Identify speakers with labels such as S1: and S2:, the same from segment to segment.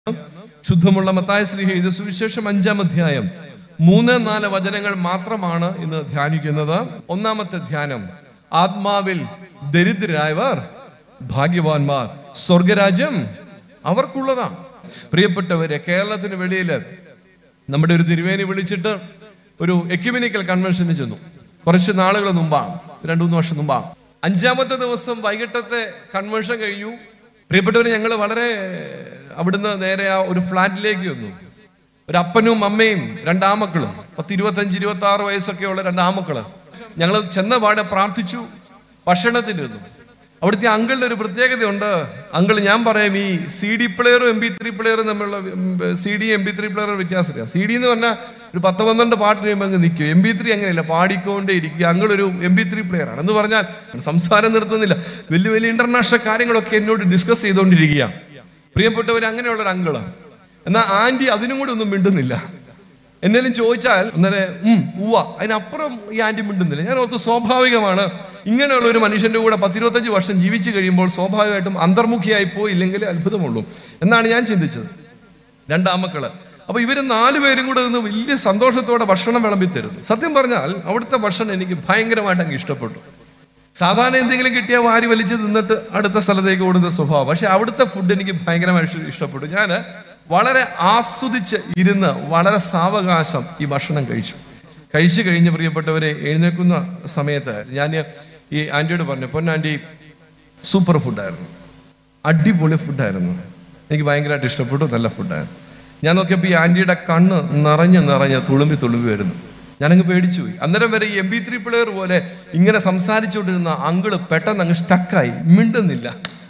S1: ശുദ്ധമുള്ള മത്തായ ശ്രീ എഴുതിയ സുവിശേഷം അഞ്ചാം അധ്യായം മൂന്ന് നാല് വചനങ്ങൾ മാത്രമാണ് ഇന്ന് ധ്യാനിക്കുന്നത് ഒന്നാമത്തെ ധ്യാനം ആത്മാവിൽ ദരിദ്രരായവർ ഭാഗ്യവാന്മാർ സ്വർഗരാജ്യം അവർക്കുള്ളതാണ് പ്രിയപ്പെട്ടവരെ കേരളത്തിന് വെളിയിൽ നമ്മുടെ ഒരു തിരുവേനി വിളിച്ചിട്ട് ഒരു എക്യുമിനിക്കൽ കൺവെൻഷന് ചെന്നു കുറച്ച് നാളുകൾ മുമ്പാണ് രണ്ടു മൂന്ന് വർഷം മുമ്പാണ് അഞ്ചാമത്തെ ദിവസം വൈകിട്ടത്തെ കൺവെൻഷൻ കഴിഞ്ഞു പ്രിയപ്പെട്ടവർ ഞങ്ങൾ വളരെ അവിടുന്ന് നേരെ ആ ഒരു ഫ്ലാറ്റിലേക്ക് വന്നു ഒരു അപ്പനും അമ്മയും രണ്ടാമക്കളും പത്ത് ഇരുപത്തഞ്ച് ഇരുപത്തി ആറ് വയസ്സൊക്കെയുള്ള രണ്ടാമക്കള് ഞങ്ങൾ ചെന്ന പാടെ പ്രാർത്ഥിച്ചു ഭക്ഷണത്തിന് ഇരുന്നു അവിടുത്തെ അങ്കിളിന്റെ ഒരു പ്രത്യേകതയുണ്ട് അങ്കിൾ ഞാൻ പറയാം ഈ സി ഡി പ്ലെയറും എം ബി ത്രീ പ്ലെയറും തമ്മിലുള്ള C D M B three പ്ലെയറും വ്യത്യാസമില്ല സി ഡി എന്ന് പറഞ്ഞാൽ ഒരു പത്ത് പന്ത്രണ്ട് പാട്ട് കഴിയുമ്പോൾ അങ്ങ് നിൽക്കും എം ബി ത്രീ അങ്ങനെയല്ല പാടിക്കൊണ്ടേ ഇരിക്കുക അങ്കിൾ ഒരു എം ബി ത്രീ പ്ലെയർ ആണ് എന്ന് പറഞ്ഞാൽ സംസാരം നിർത്തുന്നില്ല വലിയ വലിയ ഇന്റർനാഷണൽ കാര്യങ്ങളൊക്കെ എന്നോട് ഡിസ്കസ് ചെയ്തുകൊണ്ടിരിക്കുക പ്രിയപ്പെട്ടവർ അങ്ങനെയുള്ള ഒരു അങ്കിള് എന്നാൽ ആന്റി അതിനും കൂടി ഒന്നും മിണ്ടുന്നില്ല എന്നേലും ചോദിച്ചാൽ അന്നേരം ഉം ഉവ്വ അതിനപ്പുറം ഈ ആന്റി മിണ്ടുന്നില്ല ഞാൻ ഓർത്ത് സ്വാഭാവികമാണ് ഇങ്ങനെയുള്ള ഒരു മനുഷ്യന്റെ കൂടെ പത്തിരുപത്തഞ്ച് വർഷം ജീവിച്ചു കഴിയുമ്പോൾ സ്വാഭാവികമായിട്ടും അന്തർമുഖിയായി പോയില്ലെങ്കിൽ അത്ഭുതമുള്ളൂ എന്നാണ് ഞാൻ ചിന്തിച്ചത് രണ്ടാമക്കള് അപ്പൊ ഇവര് നാലുപേരും കൂടെ നിന്ന് വലിയ സന്തോഷത്തോടെ ഭക്ഷണം വിളമ്പി തരുന്നു സത്യം പറഞ്ഞാൽ അവിടുത്തെ ഭക്ഷണം എനിക്ക് ഭയങ്കരമായിട്ട് അങ്ങ് ഇഷ്ടപ്പെട്ടു സാധാരണ എന്തെങ്കിലും കിട്ടിയാൽ വാരി വലിച്ച് തിന്നിട്ട് അടുത്ത സ്ഥലത്തേക്ക് ഓടുന്ന സ്വഭാവം പക്ഷെ അവിടുത്തെ ഫുഡ് എനിക്ക് ഭയങ്കരമായിട്ട് ഇഷ്ടപ്പെട്ടു ഞാൻ വളരെ ആസ്വദിച്ച് ഇരുന്ന് വളരെ സാവകാശം ഈ ഭക്ഷണം കഴിച്ചു കഴിച്ചു കഴിഞ്ഞ് പ്രിയപ്പെട്ടവരെ എഴുന്നേൽക്കുന്ന സമയത്ത് ഞാൻ ഈ ആൻറ്റിയോട് പറഞ്ഞു പൊന്നാൻറ്റി സൂപ്പർ ഫുഡായിരുന്നു അടിപൊളി ഫുഡായിരുന്നു എനിക്ക് ഭയങ്കരമായിട്ട് ഇഷ്ടപ്പെട്ടു നല്ല ഫുഡായിരുന്നു ഞാൻ നോക്കിയപ്പോൾ ഈ ആൻറ്റിയുടെ കണ്ണ് നിറഞ്ഞ് നിറഞ്ഞ് തുളുമ്പി തുളുമ്പി വരുന്നു ഞാനങ്ങ് പേടിച്ചു പോയി അന്നേരം വരെ ഈ എം ബി ത്രീ പ്ലെയർ പോലെ ഇങ്ങനെ സംസാരിച്ചുകൊണ്ടിരുന്ന അങ്കിള് പെട്ടെന്ന് അങ്ങ് സ്റ്റക്കായി മിണ്ടുന്നില്ല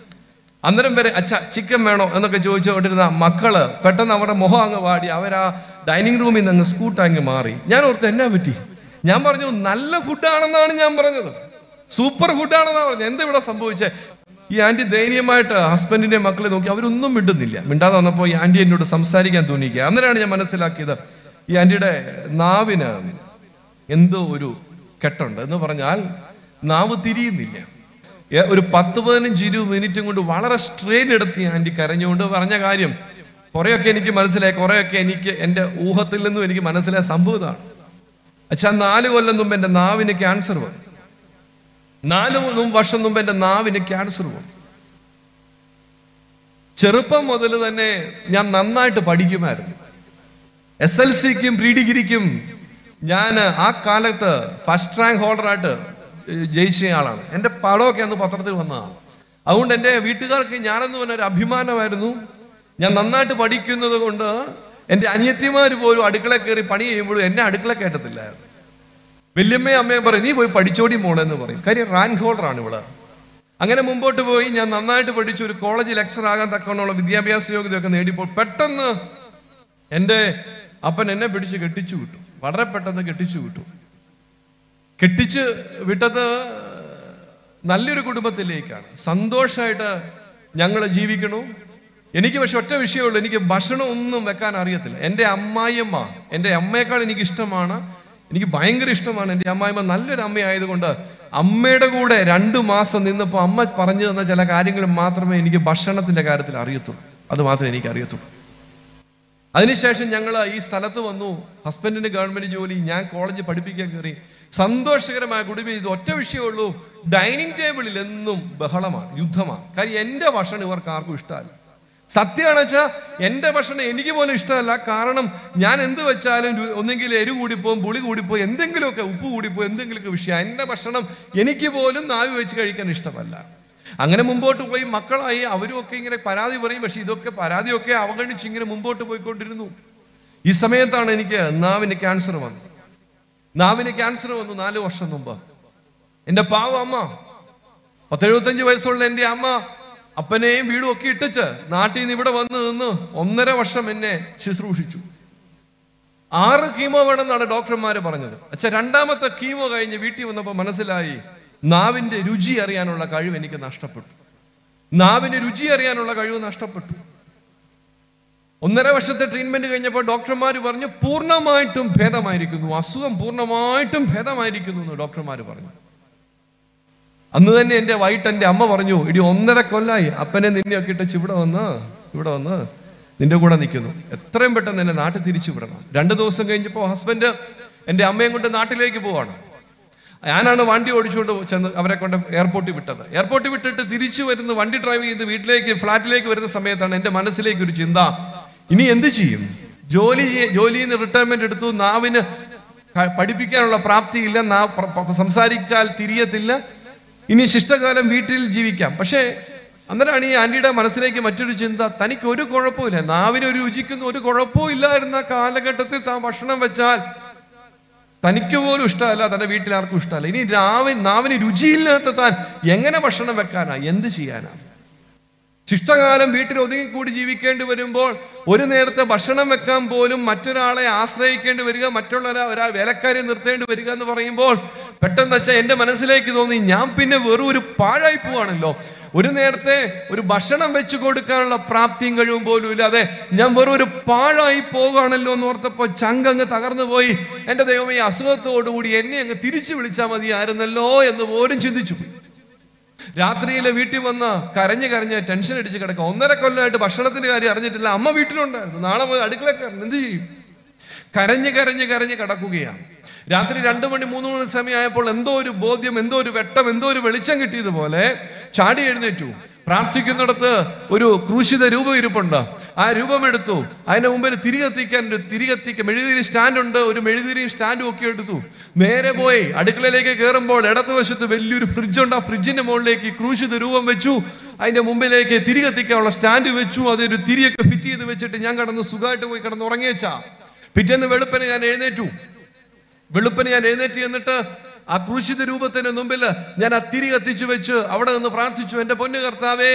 S1: അന്നേരം വരെ അച്ഛ ചിക്കൻ വേണോ എന്നൊക്കെ ചോദിച്ചുകൊണ്ടിരുന്ന മക്കള് പെട്ടെന്ന് അവരുടെ മുഖം അങ്ങ് വാടി അവരാ ഡൈനിങ് റൂമിൽ നിന്ന് അങ്ങ് സ്കൂട്ട് അങ്ങ് മാറി ഞാൻ ഓർത്ത് എന്നാ പറ്റി ഞാൻ പറഞ്ഞു നല്ല ഫുഡാണെന്നാണ് ഞാൻ പറഞ്ഞത് സൂപ്പർ ഫുഡാണെന്നാണ് പറഞ്ഞത് എന്താ ഇവിടെ സംഭവിച്ചേ ഈ ആന്റി ദയനീയമായിട്ട് ഹസ്ബൻഡിന്റെ മക്കളെ നോക്കി അവരൊന്നും മിണ്ടുന്നില്ല മിണ്ടാതെ വന്നപ്പോൾ ഈ ആന്റി എന്നോട് സംസാരിക്കാൻ തോന്നിക്കുക അന്നേരമാണ് ഞാൻ മനസ്സിലാക്കിയത് ഈ ആന്റിയുടെ നാവിന് എന്തോ ഒരു കെട്ടുണ്ട് എന്ന് പറഞ്ഞാൽ നാവ് തിരിയുന്നില്ല ഏ- ഒരു പത്ത് പതിനഞ്ച് ഇരുപത് മിനിറ്റും കൊണ്ട് വളരെ സ്ട്രെയിൻ എടുത്ത് ആന്റി കരഞ്ഞുകൊണ്ട് പറഞ്ഞ കാര്യം കുറെയൊക്കെ എനിക്ക് മനസ്സിലായി കുറെയൊക്കെ എനിക്ക് എൻ്റെ ഊഹത്തിൽ നിന്നും എനിക്ക് മനസ്സിലായ സംഭവം ഇതാണ് അച്ഛാ നാല് കൊല്ലം മുമ്പ് എൻ്റെ നാവിന് ക്യാൻസർ വന്നു നാല് മൂന്നും വർഷം മുമ്പ് എൻ്റെ നാവിന് ക്യാൻസർ വന്നു ചെറുപ്പം മുതൽ തന്നെ ഞാൻ നന്നായിട്ട് പഠിക്കുമായിരുന്നു എസ് എൽ സിക്കും പ്രീ ഡിഗ്രിക്കും ഞാൻ ആ കാലത്ത് ഫസ്റ്റ് റാങ്ക് ഹോൾഡറായിട്ട് ജയിച്ച ആളാണ് എൻ്റെ പടമൊക്കെ അന്ന് പത്രത്തിൽ വന്നതാണ് അതുകൊണ്ട് എൻ്റെ വീട്ടുകാർക്ക് ഞാനെന്ന് പറഞ്ഞ ഒരു അഭിമാനമായിരുന്നു ഞാൻ നന്നായിട്ട് പഠിക്കുന്നത് കൊണ്ട് എൻ്റെ അനിയത്തിമാർ പോലും അടുക്കള കയറി പണി ചെയ്യുമ്പോഴും എന്നെ അടുക്കള കയറ്റത്തില്ലായിരുന്നു വല്യമ്മയും അമ്മയും പറയും നീ പോയി പഠിച്ചോടി മോളെന്ന് പറയും കാര്യം റാങ്ക് ഹോൾഡറാണ് ഇവള് അങ്ങനെ മുമ്പോട്ട് പോയി ഞാൻ നന്നായിട്ട് പഠിച്ചു ഒരു കോളേജ് ലെക്ചർ ആകാൻ തക്കവണ്ണമുള്ള വിദ്യാഭ്യാസ യോഗ്യതയൊക്കെ നേടിയപ്പോൾ പെട്ടെന്ന് എൻ്റെ അപ്പൻ എന്നെ പിടിച്ച് കെട്ടിച്ചു വിട്ടു വളരെ പെട്ടെന്ന് കെട്ടിച്ചു വിട്ടു കെട്ടിച്ച് വിട്ടത് നല്ലൊരു കുടുംബത്തിലേക്കാണ് സന്തോഷമായിട്ട് ഞങ്ങൾ ജീവിക്കണു എനിക്ക് പക്ഷെ ഒറ്റ വിഷയമുള്ളൂ എനിക്ക് ഭക്ഷണം ഒന്നും വെക്കാൻ അറിയത്തില്ല എൻ്റെ അമ്മായിയമ്മ എൻ്റെ അമ്മയേക്കാൾ എനിക്ക് ഇഷ്ടമാണ് എനിക്ക് ഭയങ്കര ഇഷ്ടമാണ് എൻ്റെ അമ്മായിയമ്മ നല്ലൊരു അമ്മയായതുകൊണ്ട് അമ്മയുടെ കൂടെ രണ്ടു മാസം നിന്നപ്പോൾ അമ്മ പറഞ്ഞു തന്ന ചില കാര്യങ്ങൾ മാത്രമേ എനിക്ക് ഭക്ഷണത്തിന്റെ കാര്യത്തിൽ അറിയത്തുള്ളൂ അത് മാത്രമേ എനിക്ക് അറിയത്തുള്ളൂ അതിനുശേഷം ഞങ്ങൾ ഈ സ്ഥലത്ത് വന്നു ഹസ്ബൻഡിന് ഗവൺമെന്റ് ജോലി ഞാൻ കോളേജ് പഠിപ്പിക്കാൻ കയറി സന്തോഷകരമായ കുടുംബം ഇത് ഒറ്റ വിഷയമുള്ളൂ ഡൈനിങ് ടേബിളിൽ എന്നും ബഹളമാണ് യുദ്ധമാണ് കാര്യം എൻ്റെ ഭക്ഷണം ഇവർക്ക് ആർക്കും ഇഷ്ടമല്ല സത്യമാണ് വെച്ചാൽ എൻ്റെ ഭക്ഷണം എനിക്ക് പോലും ഇഷ്ടമല്ല കാരണം ഞാൻ എന്ത് വെച്ചാലും രു- ഒന്നെങ്കിൽ എരി കൂടിപ്പോവും പുളി കൂടിപ്പോവും എന്തെങ്കിലുമൊക്കെ ഉപ്പ് കൂടിപ്പോവും എന്തെങ്കിലുമൊക്കെ വിഷയം എൻ്റെ ഭക്ഷണം എനിക്ക് പോലും നാവി വെച്ച് കഴിക്കാൻ ഇഷ്ടമല്ല അങ്ങനെ മുമ്പോട്ട് പോയി മക്കളായി അവരും ഒക്കെ ഇങ്ങനെ പരാതി പറയും പക്ഷെ ഇതൊക്കെ പരാതിയൊക്കെ അവഗണിച്ച് ഇങ്ങനെ മുമ്പോട്ട് പോയിക്കൊണ്ടിരുന്നു ഈ സമയത്താണ് എനിക്ക് നാവിന് ക്യാൻസർ വന്നത് നാവിന് ക്യാൻസർ വന്നു നാല് വർഷം മുമ്പ് എൻ്റെ പാവ അമ്മ പത്തെഴുപത്തഞ്ച് വയസ്സുള്ള എൻ്റെ അമ്മ അപ്പനെയും വീടും ഒക്കെ ഇട്ടിച്ച് നാട്ടിൽ നിന്ന് ഇവിടെ വന്ന് നിന്ന് ഒന്നര വർഷം എന്നെ ശുശ്രൂഷിച്ചു ആറ് കീമോ വേണമെന്നാണ് ഡോക്ടർമാര് പറഞ്ഞത് അച്ഛാ രണ്ടാമത്തെ കീമോ കഴിഞ്ഞ് വീട്ടിൽ വന്നപ്പോൾ മനസ്സിലായി നാവിന്റെ രുചി അറിയാനുള്ള കഴിവ് എനിക്ക് നഷ്ടപ്പെട്ടു നാവിന് രുചി അറിയാനുള്ള കഴിവ് നഷ്ടപ്പെട്ടു ഒന്നര വർഷത്തെ ട്രീറ്റ്മെന്റ് കഴിഞ്ഞപ്പോൾ ഡോക്ടർമാർ പറഞ്ഞു പൂർണ്ണമായിട്ടും ഭേദമായിരിക്കുന്നു അസുഖം പൂർണ്ണമായിട്ടും ഭേദമായിരിക്കുന്നു എന്ന് ഡോക്ടർമാർ പറഞ്ഞു അന്ന് തന്നെ എൻ്റെ വൈകിട്ട് എൻ്റെ അമ്മ പറഞ്ഞു ഇടി ഒന്നര കൊല്ലായി അപ്പനെ നിന്നെയൊക്കെ ഇട്ടച്ച് ഇവിടെ വന്ന് ഇവിടെ വന്ന് നിന്റെ കൂടെ നിൽക്കുന്നു എത്രയും പെട്ടെന്ന് എന്നെ നാട്ടിൽ തിരിച്ചു വിടണം രണ്ട് ദിവസം കഴിഞ്ഞപ്പോൾ ഹസ്ബൻഡ് എൻ്റെ അമ്മയും കൊണ്ട് നാട്ടിലേക്ക് പോവാണ് ഞാനാണ് വണ്ടി ഓടിച്ചുകൊണ്ട് ചെന്ന് അവരെ കൊണ്ട് എയർപോർട്ടിൽ വിട്ടത് എയർപോർട്ടിൽ വിട്ടിട്ട് തിരിച്ചു വരുന്ന വണ്ടി ഡ്രൈവ് ചെയ്ത് വീട്ടിലേക്ക് ഫ്ലാറ്റിലേക്ക് വരുന്ന സമയത്താണ് എൻ്റെ മനസ്സിലേക്ക് ഒരു ചിന്ത ഇനി എന്ത് ചെയ്യും ജോലി ചെയ്യ- ജോലിയിൽ നിന്ന് റിട്ടയർമെന്റ് എടുത്തു നാവിന് ക- പഠിപ്പിക്കാനുള്ള പ്രാപ്തിയില്ല നാ പ്ര- പ്ര- സംസാരിച്ചാൽ തിരിയത്തില്ല ഇനി ശിഷ്ടകാലം വീട്ടിൽ ജീവിക്കാം പക്ഷേ അന്നേരമാണ് ഈ ആന്റിയുടെ മനസ്സിലേക്ക് മറ്റൊരു ചിന്ത തനിക്ക് ഒരു കുഴപ്പമില്ല നാവിന് ഒരു രുചിക്കുന്ന ഒരു കുഴപ്പവും ഇല്ലായിരുന്ന കാലഘട്ടത്തിൽ താൻ ഭക്ഷണം വെച്ചാൽ തനിക്ക് പോലും ഇഷ്ടമല്ല തന്റെ വീട്ടിൽ ആർക്കും ഇഷ്ടമല്ല ഇനി രാവിൻ നാവിന് രുചിയില്ലാത്ത താൻ എങ്ങനെ ഭക്ഷണം വെക്കാനാ എന്ത് ചെയ്യാനാ ശിഷ്ടകാലം വീട്ടിൽ ഒതുങ്ങിക്കൂടി ജീവിക്കേണ്ടി വരുമ്പോൾ ഒരു നേരത്തെ ഭക്ഷണം വെക്കാൻ പോലും മറ്റൊരാളെ ആശ്രയിക്കേണ്ടി വരിക മറ്റുള്ള ഒരാ- ഒരാൾ വേലക്കാരെ നിർത്തേണ്ടി വരിക എന്ന് പറയുമ്പോൾ പെട്ടെന്ന് വെച്ചാൽ എൻ്റെ മനസ്സിലേക്ക് തോന്നി ഞാൻ പിന്നെ വെറും ഒരു പാഴായി പോവാണല്ലോ ഒരു നേരത്തെ ഒരു ഭക്ഷണം വെച്ച് കൊടുക്കാനുള്ള പ്രാപ്തിയും കഴിവും പോലും ഇല്ലാതെ ഞാൻ വെറും ഒരു പാഴായി പോകുകയാണല്ലോ എന്ന് ഓർത്തപ്പോൾ ചങ്കങ്ങ് തകർന്നു പോയി എൻ്റെ ദൈവം ഈ അസുഖത്തോടുകൂടി എന്നെ അങ്ങ് തിരിച്ചു വിളിച്ചാൽ മതിയായിരുന്നല്ലോ എന്ന് പോലും ചിന്തിച്ചു പോയി രാത്രിയിലെ വീട്ടിൽ വന്ന് കരഞ്ഞ് കരഞ്ഞ് ടെൻഷൻ അടിച്ച് കിടക്കുക ഒന്നര കൊല്ലമായിട്ട് ഭക്ഷണത്തിന്റെ കാര്യം അറിഞ്ഞിട്ടില്ല അമ്മ വീട്ടിലുണ്ടായിരുന്നു നാളെ പോയി അടുക്കളക്കാരൻ എന്ത് ചെയ്യും കരഞ്ഞ് കരഞ്ഞ് കരഞ്ഞ് കിടക്കുകയാണ് രാത്രി രണ്ടു മണി മൂന്ന് മണി സമയമായപ്പോൾ എന്തോ ഒരു ബോധ്യം എന്തോ ഒരു വെട്ടം എന്തോ ഒരു വെളിച്ചം കിട്ടിയതുപോലെ ചാടി എഴുന്നേറ്റു പ്രാർത്ഥിക്കുന്നിടത്ത് ഒരു ക്രൂശിത രൂപം ഇരിപ്പുണ്ട് ആ രൂപം എടുത്തു അതിന്റെ മുമ്പിൽ തിരികെത്തിക്കാൻ ഒരു തിരികെത്തിക്കാൻ മെഴുകുതിരി സ്റ്റാൻഡ് ഉണ്ട് ഒരു മെഴുകുതിരി സ്റ്റാൻഡും ഒക്കെ എടുത്തു നേരെ പോയി അടുക്കളയിലേക്ക് കയറുമ്പോൾ ഇടത്ത് വശത്ത് വലിയൊരു ഫ്രിഡ്ജ് ഉണ്ട് ആ ഫ്രിഡ്ജിന്റെ മുകളിലേക്ക് ഈ ക്രൂശിത രൂപം വെച്ചു അതിന്റെ മുമ്പിലേക്ക് തിരികെത്തിക്കാനുള്ള സ്റ്റാൻഡ് വെച്ചു അതൊരു തിരിയൊക്കെ ഫിറ്റ് ചെയ്ത് വെച്ചിട്ട് ഞാൻ കടന്ന് സുഖമായിട്ട് പോയി കിടന്ന് ഉറങ്ങിയേച്ചാ പിറ്റേന്ന് വെളുപ്പിന് ഞാൻ എഴുന്നേറ്റു വെളുപ്പിന് ഞാൻ എഴുന്നേറ്റ് എന്നിട്ട് ആ ക്രൂശിത രൂപത്തിന് മുമ്പിൽ ഞാൻ ആ തിരി കത്തിച്ചു വെച്ച് അവിടെ നിന്ന് പ്രാർത്ഥിച്ചു എന്റെ പൊന്നു കർത്താവേ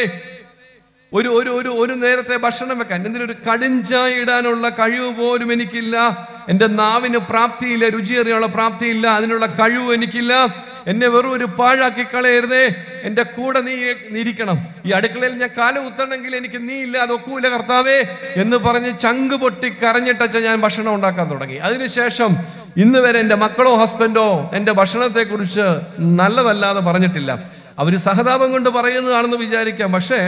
S1: ഒരു ഒരു ഒരു ഒരു നേരത്തെ ഭക്ഷണം വെക്കാൻ എന്തിനൊരു കടിഞ്ചായ ഇടാനുള്ള കഴിവ് പോലും എനിക്കില്ല എൻ്റെ നാവിന് പ്രാപ്തിയില്ല രുചിയേറിയുള്ള പ്രാപ്തിയില്ല അതിനുള്ള കഴിവ് എനിക്കില്ല എന്നെ വെറും ഒരു പാഴാക്കി കളയരുതേ എൻ്റെ കൂടെ നീ നീ ഇരിക്കണം ഈ അടുക്കളയിൽ ഞാൻ കാലം കുത്തണമെങ്കിൽ എനിക്ക് നീ ഇല്ല അതൊക്കൂല കർത്താവേ എന്ന് പറഞ്ഞ് ചങ്ക് പൊട്ടി കരഞ്ഞിട്ടച്ച ഞാൻ ഭക്ഷണം ഉണ്ടാക്കാൻ തുടങ്ങി അതിനുശേഷം ഇന്ന് വരെ എൻ്റെ മക്കളോ ഹസ്ബൻഡോ എൻ്റെ ഭക്ഷണത്തെക്കുറിച്ച് നല്ലതല്ലാതെ പറഞ്ഞിട്ടില്ല അവർ സഹതാപം കൊണ്ട് പറയുന്നതാണെന്ന് വിചാരിക്കാം പക്ഷേ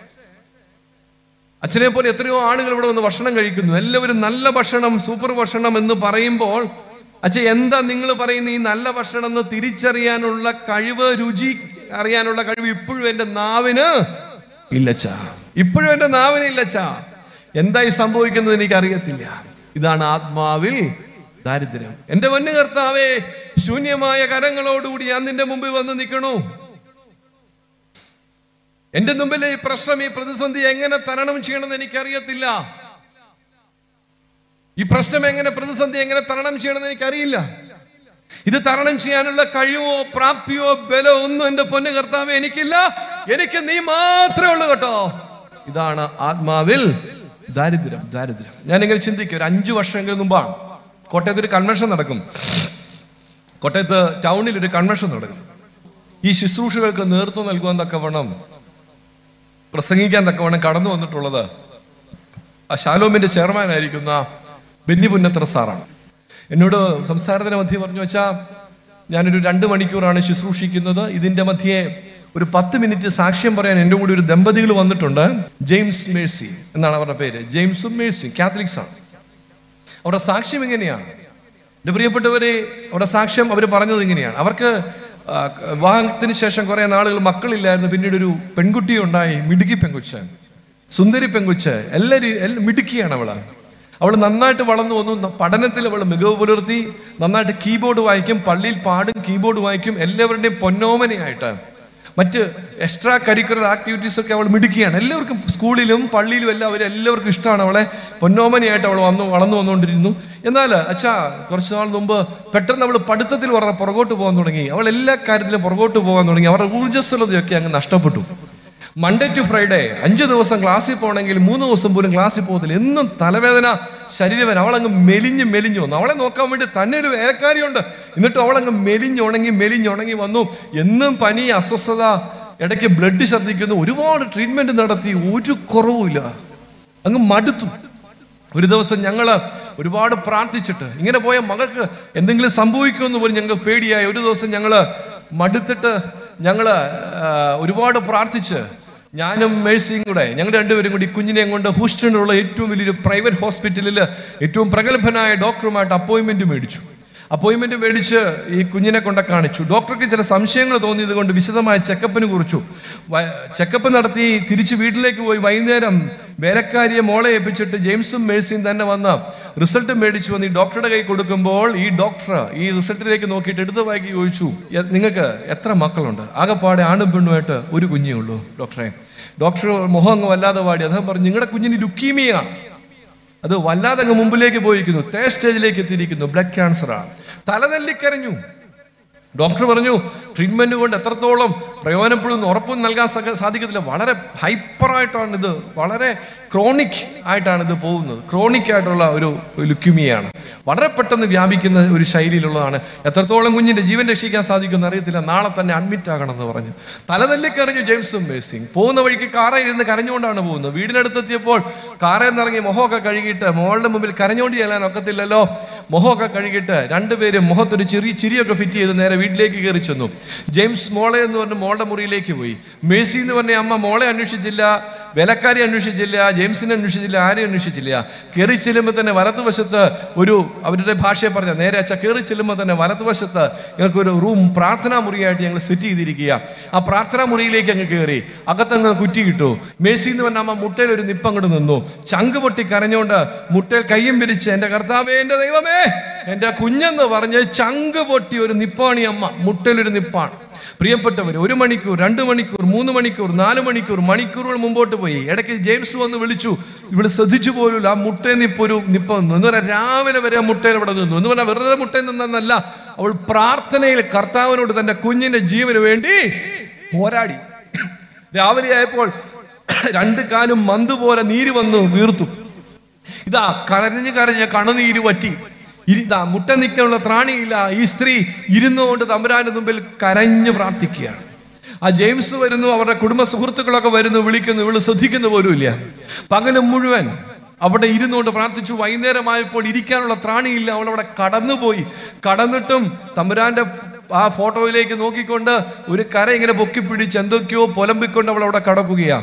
S1: അച്ഛനെ പോലെ എത്രയോ ആളുകൾ ഇവിടെ വന്ന് ഭക്ഷണം കഴിക്കുന്നു എല്ലാവരും നല്ല ഭക്ഷണം സൂപ്പർ ഭക്ഷണം എന്ന് പറയുമ്പോൾ അച്ഛൻ എന്താ നിങ്ങൾ പറയുന്ന ഈ നല്ല ഭക്ഷണം എന്ന് തിരിച്ചറിയാനുള്ള കഴിവ് രുചി അറിയാനുള്ള കഴിവ് ഇപ്പോഴും എൻ്റെ നാവിന് ഇല്ലച്ചാ ഇപ്പോഴും എൻ്റെ നാവിന് ഇല്ലച്ചാ എന്തായി സംഭവിക്കുന്നത് എനിക്ക് അറിയത്തില്ല ഇതാണ് ആത്മാവിൽ ദാരിദ്ര്യം എന്റെ പൊന്നു കർത്താവേ ശൂന്യമായ കരങ്ങളോടുകൂടി ഞാൻ നിന്റെ മുമ്പിൽ വന്ന് നിൽക്കണു എന്റെ മുമ്പിലെ ഈ പ്രശ്നം ഈ പ്രതിസന്ധി എങ്ങനെ തരണം ചെയ്യണമെന്ന് എനിക്കറിയത്തില്ല ഈ പ്രശ്നം എങ്ങനെ പ്രതിസന്ധി എങ്ങനെ തരണം ചെയ്യണമെന്ന് എനിക്കറിയില്ല ഇത് തരണം ചെയ്യാനുള്ള കഴിവോ പ്രാപ്തിയോ ബലോ ഒന്നും എന്റെ പൊന്നു കർത്താവേ എനിക്കില്ല എനിക്ക് നീ മാത്രമേ ഉള്ളൂ കേട്ടോ ഇതാണ് ആത്മാവിൽ ദാരിദ്ര്യം ദാരിദ്ര്യം ഞാൻ ഇങ്ങനെ ചിന്തിക്കും ഒരു അഞ്ചു വർഷങ്ങൾക്ക് മുമ്പാണ് കോട്ടയത്ത് ഒരു കൺവെൻഷൻ നടക്കും കോട്ടയത്ത് ടൗണിൽ ഒരു കൺവെൻഷൻ നടക്കും ഈ ശുശ്രൂഷകൾക്ക് നേതൃത്വം നൽകുവാൻ തക്കവണ്ണം പ്രസംഗിക്കാൻ തക്കവണ്ണം കടന്നു വന്നിട്ടുള്ളത് ആ ശാലോമിന്റെ ചെയർമാൻ ആയിരിക്കുന്ന ബെന്നി പുന്നത്ര സാറാണ് എന്നോട് സംസാരത്തിന് മധ്യേ പറഞ്ഞു വെച്ചാ ഞാനൊരു രണ്ട് മണിക്കൂറാണ് ശുശ്രൂഷിക്കുന്നത് ഇതിന്റെ മധ്യേ ഒരു പത്ത് മിനിറ്റ് സാക്ഷ്യം പറയാൻ എൻ്റെ കൂടെ ഒരു ദമ്പതികൾ വന്നിട്ടുണ്ട് ജെയിംസ് മേഴ്സി എന്നാണ് അവരുടെ പേര് ജെയിംസും മേഴ്സി കാത്തലിക്സ് ആണ് അവരുടെ സാക്ഷ്യം എങ്ങനെയാണ് എൻ്റെ പ്രിയപ്പെട്ടവരെ അവരുടെ സാക്ഷ്യം അവർ പറഞ്ഞത് ഇങ്ങനെയാണ് അവർക്ക് ആ, വിവാഹത്തിന് ശേഷം കുറെ നാളുകൾ മക്കളില്ലായിരുന്നു പിന്നീട് ഒരു പെൺകുട്ടി ഉണ്ടായി മിടുക്കി പെങ്കുച്ച് സുന്ദരി പെങ്കുച്ച് എല്ലാവരും എല്ലാം മിടുക്കിയാണ് അവള് അവൾ നന്നായിട്ട് വളർന്നു വന്നു പഠനത്തിൽ അവൾ മികവ് പുലർത്തി നന്നായിട്ട് കീബോർഡ് വായിക്കും പള്ളിയിൽ പാടും കീബോർഡ് വായിക്കും എല്ലാവരുടെയും പൊന്നോമനയായിട്ട് മറ്റ് എക്സ്ട്രാ കരിക്കുലർ ആക്ടിവിറ്റീസ് ഒക്കെ അവൾ മിടുക്കിയാണ് എല്ലാവർക്കും സ്കൂളിലും പള്ളിയിലും എല്ലാം അവർ എല്ലാവർക്കും ഇഷ്ടമാണ് അവളെ പൊന്നോമനയായിട്ട് അവൾ വന്നു വളർന്നു വന്നുകൊണ്ടിരുന്നു എന്നാൽ അച്ഛാ കുറച്ച് നാൾ മുമ്പ് പെട്ടെന്ന് അവൾ പഠിത്തത്തിൽ വളരെ പുറകോട്ട് പോകാൻ തുടങ്ങി അവൾ എല്ലാ കാര്യത്തിലും പുറകോട്ട് പോകാൻ തുടങ്ങി അവരുടെ ഊർജ്ജസ്വലതയൊക്കെ അങ്ങ് നഷ്ടപ്പെട്ടു മൺഡേ ടു ഫ്രൈഡേ അഞ്ച് ദിവസം ക്ലാസ്സിൽ പോകണമെങ്കിൽ മൂന്ന് ദിവസം പോലും ക്ലാസ്സിൽ പോകത്തില്ല എന്നും തലവേദന ശരീരവേദന അവളങ്ങ് മെലിഞ്ഞ് മെലിഞ്ഞു വന്നു അവളെ നോക്കാൻ വേണ്ടി തന്നെ ഒരു വേലക്കാരിയുണ്ട് എന്നിട്ടും അവളങ്ങ് മെലിഞ്ഞുണങ്ങി മെലിഞ്ഞുണങ്ങി വന്നു എന്നും പനി അസ്വസ്ഥത ഇടയ്ക്ക് ബ്ലഡ് ഛർദ്ദിക്കുന്നു ഒരുപാട് ട്രീറ്റ്മെന്റ് നടത്തി ഒരു കുറവുമില്ല അങ്ങ് മടുത്തു ഒരു ദിവസം ഞങ്ങള് ഒരുപാട് പ്രാർത്ഥിച്ചിട്ട് ഇങ്ങനെ പോയ മകൾക്ക് എന്തെങ്കിലും സംഭവിക്കുമെന്ന് പോലും ഞങ്ങൾക്ക് പേടിയായി ഒരു ദിവസം ഞങ്ങള് മടുത്തിട്ട് ഞങ്ങള് ആ, ഒരുപാട് പ്രാർത്ഥിച്ച് ഞാനും മേഴ്സിയും കൂടെ ഞങ്ങൾ രണ്ടുപേരും കൂടി ഈ കുഞ്ഞിനെ കൊണ്ട് ഹൂസ്റ്റണിലുള്ള ഏറ്റവും വലിയൊരു പ്രൈവറ്റ് ഹോസ്പിറ്റലിൽ ഏറ്റവും പ്രഗത്ഭനായ ഡോക്ടറുമായിട്ട് അപ്പോയിൻമെന്റ് മേടിച്ചു അപ്പോയിൻമെന്റ് മേടിച്ച് ഈ കുഞ്ഞിനെ കൊണ്ട് കാണിച്ചു ഡോക്ടർക്ക് ചില സംശയങ്ങൾ തോന്നിയത് കൊണ്ട് വിശദമായ ചെക്കപ്പിന് കുറിച്ചു ചെക്കപ്പ് നടത്തി തിരിച്ച് വീട്ടിലേക്ക് പോയി വൈകുന്നേരം വേലക്കാരിയെ മോളെ ഏൽപ്പിച്ചിട്ട് ജെയിംസും മേഴ്സിയും തന്നെ വന്ന് റിസൾട്ട് മേടിച്ചു വന്ന് ഈ ഡോക്ടറുടെ കൈ കൊടുക്കുമ്പോൾ ഈ ഡോക്ടർ ഈ റിസൾട്ടിലേക്ക് നോക്കിയിട്ട് എടുത്ത് വായിക്കി ചോദിച്ചു "എ- നിങ്ങൾക്ക് എത്ര മക്കളുണ്ട് ആകെപ്പാടെ ആണും പെണ്ണുമായിട്ട് ഒരു കുഞ്ഞേ ഉള്ളൂ ഡോക്ടറെ ഡോക്ടർ മുഖം അങ്ങ് വല്ലാതെ പാടി അദ്ദേഹം പറഞ്ഞു നിങ്ങളുടെ കുഞ്ഞിന് ലുക്കീമിയാണ് അത് വല്ലാതെ അങ്ങ് മുമ്പിലേക്ക് പോയിരിക്കുന്നു തേ സ്റ്റേജിലേക്ക് എത്തിയിരിക്കുന്നു ബ്ലഡ് ക്യാൻസറാണ് തലതല്ലിക്കരഞ്ഞു ഡോക്ടർ പറഞ്ഞു ട്രീറ്റ്മെന്റ് കൊണ്ട് എത്രത്തോളം പ്രയോജനപ്പെടുമെന്ന് ഉറപ്പും നൽകാൻ സക- സാധിക്കത്തില്ല വളരെ ഹൈപ്പറായിട്ടാണ് ഇത് വളരെ ക്രോണിക് ആയിട്ടാണ് ഇത് പോകുന്നത് ക്രോണിക് ആയിട്ടുള്ള ഒരു ലുക്യുമിയാണ് വളരെ പെട്ടെന്ന് വ്യാപിക്കുന്ന ഒരു ശൈലിയിലുള്ളതാണ് എത്രത്തോളം കുഞ്ഞിന്റെ ജീവൻ രക്ഷിക്കാൻ സാധിക്കുമെന്ന് അറിയത്തില്ല നാളെ തന്നെ അഡ്മിറ്റ് ആകണമെന്ന് പറഞ്ഞു തലതല്ലിക്കറിഞ്ഞു ജെയിംസും മേസിങ് പോകുന്ന വഴിക്ക് കാറയിൽ ഇരുന്ന് കരഞ്ഞുകൊണ്ടാണ് പോകുന്നത് വീടിനടുത്തെത്തിയപ്പോൾ കാറിൽ നിന്നിറങ്ങി മുഖമൊക്കെ കഴുകിയിട്ട് മോളുടെ മുമ്പിൽ കരഞ്ഞോണ്ട് ചെല്ലാൻ ഒക്കത്തില്ലല്ലോ മുഖമൊക്കെ കഴുകിയിട്ട് രണ്ടുപേരും മുഖത്തൊരു ചെറിയ ചിരിയൊക്കെ ഫിറ്റ് ചെയ്ത് നേരെ വീട്ടിലേക്ക് കയറി ചെന്നു ജെയിംസ് മോളെ എന്ന് പറഞ്ഞ് മോളുടെ മുറിയിലേക്ക് പോയി മേസി എന്ന് പറഞ്ഞ അമ്മ മോളെ അന്വേഷിച്ചില്ല വിലക്കാരി അന്വേഷിച്ചില്ല ജെയിംസിനെ അന്വേഷിച്ചില്ല ആരെയും അന്വേഷിച്ചില്ല കയറി ചെല്ലുമ്പോൾ തന്നെ വലതുവശത്ത് ഒരു അവരുടെ ഭാഷയെ പറഞ്ഞ നേരെ അച്ഛ കയറി ചെല്ലുമ്പോൾ തന്നെ വലതുവശത്ത് ഞങ്ങൾക്ക് ഒരു റൂം പ്രാർത്ഥനാ മുറിയായിട്ട് ഞങ്ങൾ സെറ്റ് ചെയ്തിരിക്കുക ആ പ്രാർത്ഥനാ മുറിയിലേക്ക് അങ്ങ് കയറി അകത്തങ്ങ് കുറ്റി കിട്ടു മേസി എന്ന് പറഞ്ഞ അമ്മ മുട്ടയിൽ ഒരു നിപ്പങ്ങോട്ട് നിന്നു ചങ്ക് പൊട്ടി കരഞ്ഞുകൊണ്ട് മുട്ടയിൽ കയ്യും പിരിച്ച് എന്റെ കർത്താവേ എന്റെ ദൈവമേ എന്റെ കുഞ്ഞെന്ന് പറഞ്ഞ് ചങ്ക് പൊട്ടി ഒരു നിപ്പാണി അമ്മ മുട്ടയിലൊരു നിപ്പാണ് പ്രിയപ്പെട്ടവർ ഒരു മണിക്കൂർ രണ്ട് മണിക്കൂർ മൂന്ന് മണിക്കൂർ നാല് മണിക്കൂർ മണിക്കൂറുകൾ മുമ്പോട്ട് പോയി ഇടയ്ക്ക് ജെയിംസ് വന്ന് വിളിച്ചു ഇവിടെ ശ്രദ്ധിച്ചു പോലും ആ മുട്ടയിൽ നിപ്പ് ഒരു നിപ്പ നിന്നു എന്ന് പറഞ്ഞാൽ രാവിലെ വരെ ആ മുട്ടയിൽ ഇവിടെ നിന്നു എന്ന് പറഞ്ഞാൽ വെറുതെ മുട്ടയിൽ നിന്നല്ല അവൾ പ്രാർത്ഥനയിൽ കർത്താവിനോട് തന്റെ കുഞ്ഞിന്റെ ജീവന് വേണ്ടി പോരാടി രാവിലെ ആയപ്പോൾ രണ്ട് കാലും മന്ത് പോലെ നീര് വന്നു വീർത്തു ഇതാ കരഞ്ഞ് കരഞ്ഞ് കണുനീര് പറ്റി ഇരി- ഇതാ മുട്ട നിൽക്കാനുള്ള ത്രാണിയില്ല ഈ സ്ത്രീ ഇരുന്നുകൊണ്ട് തമ്പുരാന്റെ മുമ്പിൽ കരഞ്ഞ് പ്രാർത്ഥിക്കുകയാണ് ആ ജെയിംസ് വരുന്നു അവരുടെ കുടുംബ സുഹൃത്തുക്കളൊക്കെ വരുന്നു വിളിക്കുന്നു ഇവള് ശ്രദ്ധിക്കുന്ന പോലും ഇല്ല പകലും മുഴുവൻ അവിടെ ഇരുന്നുകൊണ്ട് പ്രാർത്ഥിച്ചു വൈകുന്നേരമായപ്പോൾ ഇരിക്കാനുള്ള ത്രാണിയില്ല അവൾ അവിടെ കടന്നുപോയി കടന്നിട്ടും തമ്പുരാന്റെ ആ ഫോട്ടോയിലേക്ക് നോക്കിക്കൊണ്ട് ഒരു കര ഇങ്ങനെ പൊക്കി പിടിച്ച് എന്തൊക്കെയോ പൊലമ്പിക്കൊണ്ട് അവൾ അവിടെ കടക്കുകയാണ്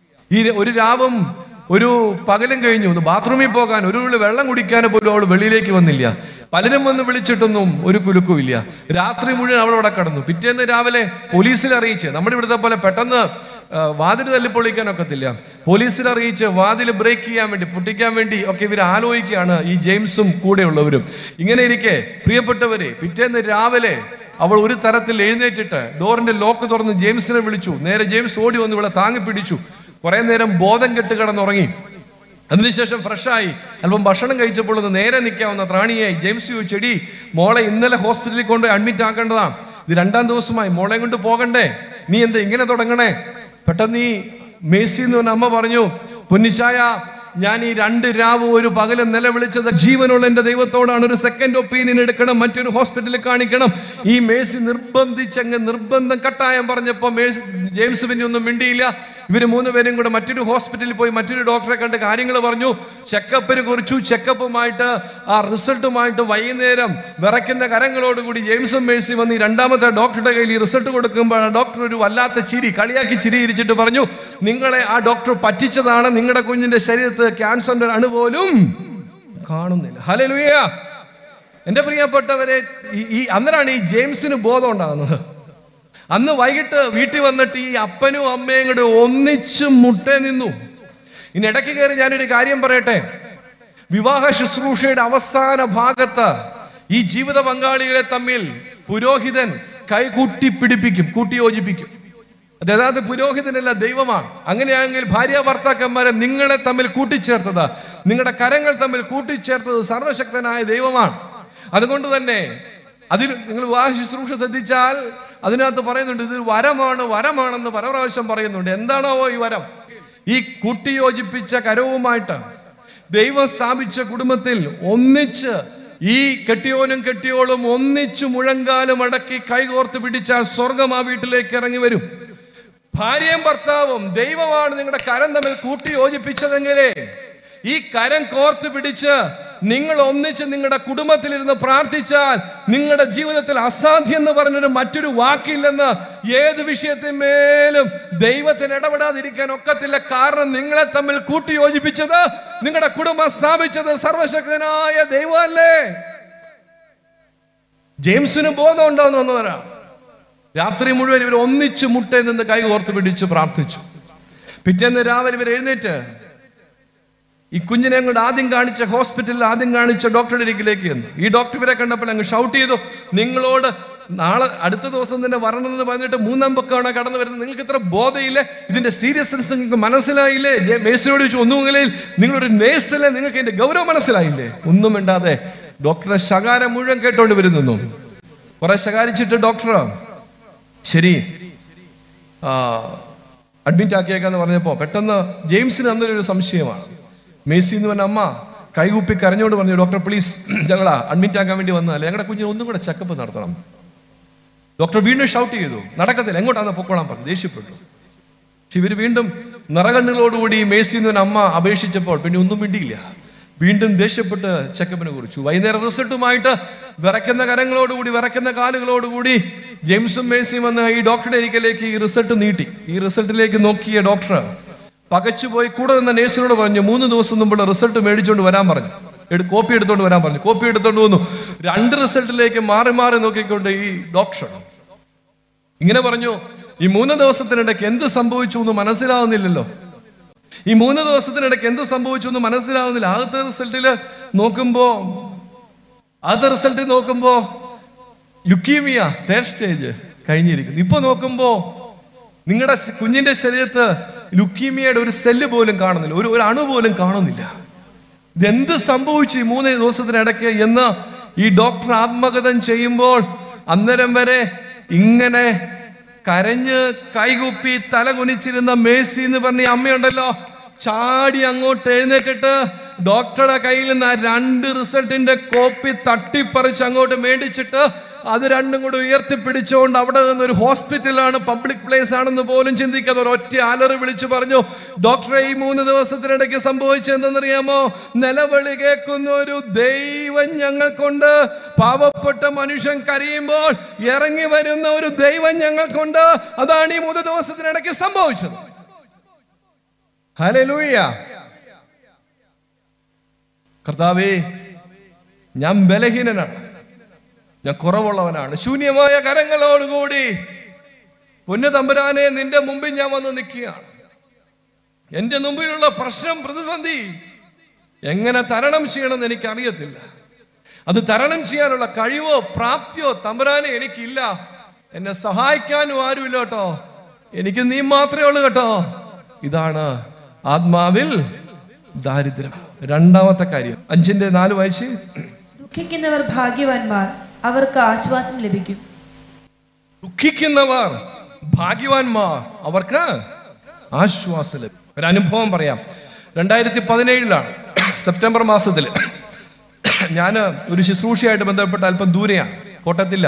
S1: ഈ ഒരു രാവും ഒരു പകലും കഴിഞ്ഞു ഒന്ന് ബാത്റൂമിൽ പോകാൻ ഒരു തുള്ളി വെള്ളം കുടിക്കാൻ പോലും അവൾ വെളിയിലേക്ക് വന്നില്ല പലരും വന്ന് വിളിച്ചിട്ടൊന്നും ഒരു കുലുക്കും ഇല്ല രാത്രി മുഴുവൻ അവൾ അവിടെ കടന്നു പിറ്റേന്ന് രാവിലെ പോലീസിൽ അറിയിച്ച് നമ്മുടെ ഇവിടുത്തെ പോലെ പെട്ടെന്ന് ആ, വാതിൽ തല്ലി പൊളിക്കാൻ ഒക്കത്തില്ല പോലീസിൽ അറിയിച്ച് വാതിൽ ബ്രേക്ക് ചെയ്യാൻ വേണ്ടി പൊട്ടിക്കാൻ വേണ്ടി ഒക്കെ ഇവർ ആലോചിക്കുകയാണ് ഈ ജെയിംസും കൂടെയുള്ളവരും ഇങ്ങനെ ഇരിക്കെ പ്രിയപ്പെട്ടവരെ പിറ്റേന്ന് രാവിലെ അവൾ ഒരു തരത്തിൽ എഴുന്നേറ്റിട്ട് ഡോറിന്റെ ലോക്ക് തുറന്ന് ജെയിംസിനെ വിളിച്ചു നേരെ ജെയിംസ് ഓടി വന്ന് ഇവളെ താങ്ങി പിടിച്ചു കുറെ നേരം ബോധം കെട്ട് കിടന്നുറങ്ങി അതിനുശേഷം ഫ്രഷായി അല്പം ഭക്ഷണം കഴിച്ചപ്പോൾ ഒന്ന് നേരെ നിൽക്കാവുന്ന ത്രാണിയായി ജെയിംസ് ചോദിച്ചെടി മോളെ ഇന്നലെ ഹോസ്പിറ്റലിൽ കൊണ്ട് അഡ്മിറ്റ് ആക്കേണ്ടതാ ഇത് രണ്ടാം ദിവസമായി മോളെ കൊണ്ട് പോകണ്ടേ നീ എന്താ ഇങ്ങനെ തുടങ്ങണേ പെട്ടെന്ന് ഈ മേസി എന്ന് പറഞ്ഞ അമ്മ പറഞ്ഞു പൊന്നിച്ചായ ഞാൻ ഈ രണ്ട് രാവും ഒരു പകലും നിലവിളിച്ചത് ജീവനുള്ള എന്റെ ദൈവത്തോടാണ് ഒരു സെക്കൻഡ് ഒപ്പീനിയൻ എടുക്കണം മറ്റൊരു ഹോസ്പിറ്റലിൽ കാണിക്കണം ഈ മേഴ്സി നിർബന്ധിച്ചങ്ങ് നിർബന്ധം കട്ടായം പറഞ്ഞപ്പോ മേഴ്സി ജെയിംസ് പിന്നെ ഒന്നും മിണ്ടിയില്ല ഇവര് മൂന്ന് പേരും കൂടെ മറ്റൊരു ഹോസ്പിറ്റലിൽ പോയി മറ്റൊരു ഡോക്ടറെ കണ്ട് കാര്യങ്ങൾ പറഞ്ഞു ചെക്കപ്പിനെ കുറിച്ചു ചെക്കപ്പുമായിട്ട് ആ റിസൾട്ടുമായിട്ട് വൈകുന്നേരം വിറയ്ക്കുന്ന കരങ്ങളോടുകൂടി ജെയിംസും മേഴ്സി വന്ന് ഈ രണ്ടാമത്തെ ഡോക്ടറുടെ കയ്യിൽ ഈ റിസൾട്ട് കൊടുക്കുമ്പോൾ ആ ഡോക്ടർ ഒരു വല്ലാത്ത ചിരി കളിയാക്കി ചിരി ഇരിച്ചിട്ട് പറഞ്ഞു നിങ്ങളെ ആ ഡോക്ടർ പറ്റിച്ചതാണ് നിങ്ങളുടെ കുഞ്ഞിന്റെ ശരീരത്ത് ക്യാൻസറിന്റെ അണു പോലും കാണുന്നില്ല ഹലലുയ എന്റെ പ്രിയപ്പെട്ടവരെ ഈ- ഈ അന്നേരമാണ് ഈ ജെയിംസിന് ബോധം ഉണ്ടാകുന്നത് അന്ന് വൈകിട്ട് വീട്ടിൽ വന്നിട്ട് ഈ അപ്പനും അമ്മയും കൂടെ ഒന്നിച്ച് മുട്ടേ നിന്നു ഇനി ഇടയ്ക്ക് കയറി ഞാനൊരു കാര്യം പറയട്ടെ വിവാഹ ശുശ്രൂഷയുടെ അവസാന ഭാഗത്ത് ഈ ജീവിത പങ്കാളികളെ തമ്മിൽ പുരോഹിതൻ കൈകൂട്ടി പിടിപ്പിക്കും കൂട്ടി യോജിപ്പിക്കും അത് യഥാർത്ഥ പുരോഹിതനല്ല ദൈവമാണ് അങ്ങനെയാണെങ്കിൽ ഭാര്യ ഭർത്താക്കന്മാരെ നിങ്ങളെ തമ്മിൽ കൂട്ടിച്ചേർത്തത് നിങ്ങളുടെ കരങ്ങൾ തമ്മിൽ കൂട്ടിച്ചേർത്തത് സർവശക്തനായ ദൈവമാണ് അതുകൊണ്ട് തന്നെ അതിൽ നിങ്ങൾ വിവാഹ ശുശ്രൂഷ ശ്രദ്ധിച്ചാൽ അതിനകത്ത് പറയുന്നുണ്ട് ഇത് വരമാണ് വരമാണെന്ന് പല പ്രാവശ്യം പറയുന്നുണ്ട് എന്താണോ ഈ വരം ഈ കൂട്ടിയോജിപ്പിച്ച കരവുമായിട്ട് ദൈവം സ്ഥാപിച്ച കുടുംബത്തിൽ ഒന്നിച്ച് ഈ കെട്ടിയോനും കെട്ടിയോളും ഒന്നിച്ചു മുഴങ്കാലും അടക്കി കൈകോർത്ത് പിടിച്ചാൽ സ്വർഗം ആ വീട്ടിലേക്ക് ഇറങ്ങി വരും ഭാര്യയും ഭർത്താവും ദൈവമാണ് നിങ്ങളുടെ കരം തമ്മിൽ കൂട്ടി യോജിപ്പിച്ചതെങ്കിലേ ഈ കരം കോർത്ത് പിടിച്ച് നിങ്ങൾ ഒന്നിച്ച് നിങ്ങളുടെ കുടുംബത്തിലിരുന്ന് പ്രാർത്ഥിച്ചാൽ നിങ്ങളുടെ ജീവിതത്തിൽ അസാധ്യം എന്ന് പറഞ്ഞൊരു മറ്റൊരു വാക്കില്ലെന്ന് ഏത് വിഷയത്തിന്മേലും ദൈവത്തിന് ഇടപെടാതിരിക്കാൻ ഒക്കത്തില്ല കാരണം നിങ്ങളെ തമ്മിൽ കൂട്ടിയോജിപ്പിച്ചത് നിങ്ങളുടെ കുടുംബം സ്ഥാപിച്ചത് സർവശക്തനായ ദൈവമല്ലേ ജെയിംസിന് ബോധം ഉണ്ടാവുന്ന ഒന്നതരാ രാത്രി മുഴുവൻ ഇവർ ഒന്നിച്ച് മുട്ടയിൽ നിന്ന് കൈ ഓർത്ത് പിടിച്ച് പ്രാർത്ഥിച്ചു പിറ്റേന്ന് രാവിലെ ഇവർ എഴുന്നേറ്റ് ഈ കുഞ്ഞിനെ കൊണ്ട് ആദ്യം കാണിച്ച ഹോസ്പിറ്റലിൽ ആദ്യം കാണിച്ച ഡോക്ടറുടെ അരികിലേക്ക് ചെന്നു ഈ ഡോക്ടർ ഇവരെ കണ്ടപ്പോൾ അങ്ങ് ഷൗട്ട് ചെയ്തു നിങ്ങളോട് നാളെ അടുത്ത ദിവസം തന്നെ വരണമെന്ന് പറഞ്ഞിട്ട് മൂന്നാം പക്കമാണ് കടന്നു വരുന്നത് നിങ്ങൾക്ക് ഇത്ര ബോധയില്ലേ ഇതിന്റെ സീരിയസ്നെസ് നിങ്ങൾക്ക് മനസ്സിലായില്ലേ ജെ- മേഴ്സിനോട് ചോദിച്ചു ഒന്നുമില്ലെങ്കിൽ നിങ്ങളൊരു നേഴ്സല്ലേ നിങ്ങൾക്ക് ഇതിന്റെ ഗൗരവം മനസ്സിലായില്ലേ ഒന്നും മിണ്ടാതെ ഡോക്ടറെ ശകാരം മുഴുവൻ കേട്ടോണ്ട് വരുന്നു കുറെ ശകാരിച്ചിട്ട് ഡോക്ടർ ശരി അഡ്മിറ്റ് ആക്കിയേക്കാന്ന് പറഞ്ഞപ്പോ പെട്ടെന്ന് ജെയിംസിന് അന്നൊരു സംശയമാണ് മേസി എന്ന് പറഞ്ഞ അമ്മ കൈകുപ്പി കരഞ്ഞോണ്ട് പറഞ്ഞു ഡോക്ടർ പ്ലീസ് ഞങ്ങളാ അഡ്മിറ്റ് ആക്കാൻ വേണ്ടി വന്നതല്ലേ ഞങ്ങളുടെ കുഞ്ഞിന് ഒന്നും കൂടെ ചെക്കപ്പ് നടത്തണം ഡോക്ടർ വീണ്ടും ഷൗട്ട് ചെയ്തു നടക്കത്തില്ല എങ്ങോട്ടാന്ന് പൊക്കോളാൻ പറഞ്ഞു ദേഷ്യപ്പെട്ടു പക്ഷെ ഇവർ വീണ്ടും നിറകണ്ണുകളോടുകൂടി മേസി എന്ന് പറഞ്ഞ അമ്മ അപേക്ഷിച്ചപ്പോൾ പിന്നെ ഒന്നും മിണ്ടിയില്ല വീണ്ടും ദേഷ്യപ്പെട്ട് ചെക്കപ്പിനെ കുറിച്ചു വൈകുന്നേരം റിസൾട്ടുമായിട്ട് വിറയ്ക്കുന്ന കരങ്ങളോടുകൂടി വിറയ്ക്കുന്ന കാലുകളോടുകൂടി ജെയിംസും മേസിയും വന്ന് ഈ ഡോക്ടറുടെ അരികിലേക്ക് ഈ റിസൾട്ട് നീട്ടി ഈ റിസൾട്ടിലേക്ക് നോക്കിയ ഡോക്ടർ പകച്ചുപോയി കൂടെ നിന്ന നേഴ്സിനോട് പറഞ്ഞു മൂന്ന് ദിവസം മുമ്പുള്ള റിസൾട്ട് മേടിച്ചുകൊണ്ട് വരാൻ പറഞ്ഞു എടു കോപ്പി എടുത്തോണ്ട് വരാൻ പറഞ്ഞു കോപ്പി എടുത്തോണ്ട് വന്നു രണ്ട് റിസൾട്ടിലേക്ക് മാറി മാറി നോക്കിക്കൊണ്ട് ഈ ഡോക്ടർ ഇങ്ങനെ പറഞ്ഞു ഈ മൂന്ന് ദിവസത്തിനിടയ്ക്ക് എന്ത് സംഭവിച്ചു എന്ന് മനസ്സിലാവുന്നില്ലല്ലോ ഈ മൂന്ന് ദിവസത്തിനിടയ്ക്ക് എന്ത് സംഭവിച്ചു എന്ന് മനസ്സിലാവുന്നില്ല ആദ്യത്തെ റിസൾട്ടില് നോക്കുമ്പോ ആദ്യത്തെ റിസൾട്ടിൽ നോക്കുമ്പോ ലുക്കീമിയ തേർഡ് സ്റ്റേജ് കഴിഞ്ഞിരിക്കുന്നു ഇപ്പൊ നോക്കുമ്പോ നിങ്ങളുടെ കുഞ്ഞിന്റെ ശരീരത്ത് ലുക്കീമിയയുടെ ഒരു സെല്ല് പോലും കാണുന്നില്ല ഒരു ഒരു അണു പോലും കാണുന്നില്ല ഇതെന്ത് സംഭവിച്ചു ഈ മൂന്ന് ദിവസത്തിനിടയ്ക്ക് എന്ന് ഈ ഡോക്ടർ ആത്മകഥം ചെയ്യുമ്പോൾ അന്നേരം വരെ ഇങ്ങനെ കരഞ്ഞ് കൈകുപ്പി തല കുനിച്ചിരുന്ന മേസി എന്ന് പറഞ്ഞ ഈ അമ്മയുണ്ടല്ലോ ചാടി അങ്ങോട്ട് എഴുന്നേറ്റിട്ട് ഡോക്ടറുടെ കയ്യിൽ നിന്ന് ആ രണ്ട് റിസൾട്ടിന്റെ കോപ്പി തട്ടിപ്പറിച്ച് അങ്ങോട്ട് മേടിച്ചിട്ട് അത് രണ്ടും കൂടി ഉയർത്തിപ്പിടിച്ചുകൊണ്ട് അവിടെ നിന്ന് ഒരു ഹോസ്പിറ്റലാണ് പബ്ലിക് പ്ലേസ് ആണെന്ന് പോലും ചിന്തിക്കാതെ ഒരു ഒറ്റ അലറി വിളിച്ചു പറഞ്ഞു ഡോക്ടറെ ഈ മൂന്ന് ദിവസത്തിനിടയ്ക്ക് സംഭവിച്ചതെന്നറിയാമോ നിലവിളി കേൾക്കുന്ന ഒരു ദൈവം ഞങ്ങൾക്കുണ്ട് പാവപ്പെട്ട മനുഷ്യൻ കരയുമ്പോൾ ഇറങ്ങി വരുന്ന ഒരു ദൈവം ഞങ്ങൾക്കുണ്ട് അതാണ് ഈ മൂന്ന് ദിവസത്തിനിടയ്ക്ക് സംഭവിച്ചത് ഹല്ലേലൂയ കർത്താവേ ഞാൻ ബലഹീനനാണ് ഞാൻ കുറവുള്ളവനാണ് ശൂന്യമായ കരങ്ങളോടുകൂടി പൊന്നു തമ്പുരാനെ നിന്റെ മുമ്പിൽ ഞാൻ വന്ന് നിൽക്കുകയാണ് എന്റെ മുമ്പിലുള്ള പ്രശ്നം പ്രതിസന്ധി എങ്ങനെ തരണം ചെയ്യണമെന്ന് എനിക്ക് അറിയത്തില്ല അത് തരണം ചെയ്യാനുള്ള കഴിവോ പ്രാപ്തിയോ തമ്പുരാനെ എനിക്കില്ല എന്നെ സഹായിക്കാനും ആരുമില്ല കേട്ടോ എനിക്ക് നീ മാത്രമേ ഉള്ളൂ കേട്ടോ ഇതാണ് ആത്മാവിൽ ദാരിദ്ര്യം രണ്ടാമത്തെ കാര്യം അഞ്ചിന്റെ നാല് വായിച്ച്
S2: ദുഃഖിക്കുന്നവർ ഭാഗ്യവാന്മാർ അവർക്ക് ആശ്വാസം ലഭിക്കും
S1: ദുഃഖിക്കുന്നവർ ഭാഗ്യവാന്മാർ അവർക്ക് ആശ്വാസം ലഭിക്കും ഒരു അനുഭവം പറയാം രണ്ടായിരത്തി പതിനേഴിലാണ് സെപ്റ്റംബർ മാസത്തിൽ ഞാൻ ഒരു ശുശ്രൂഷയായിട്ട് ബന്ധപ്പെട്ട് അല്പം ദൂരെയാണ് കോട്ടയത്തില്ല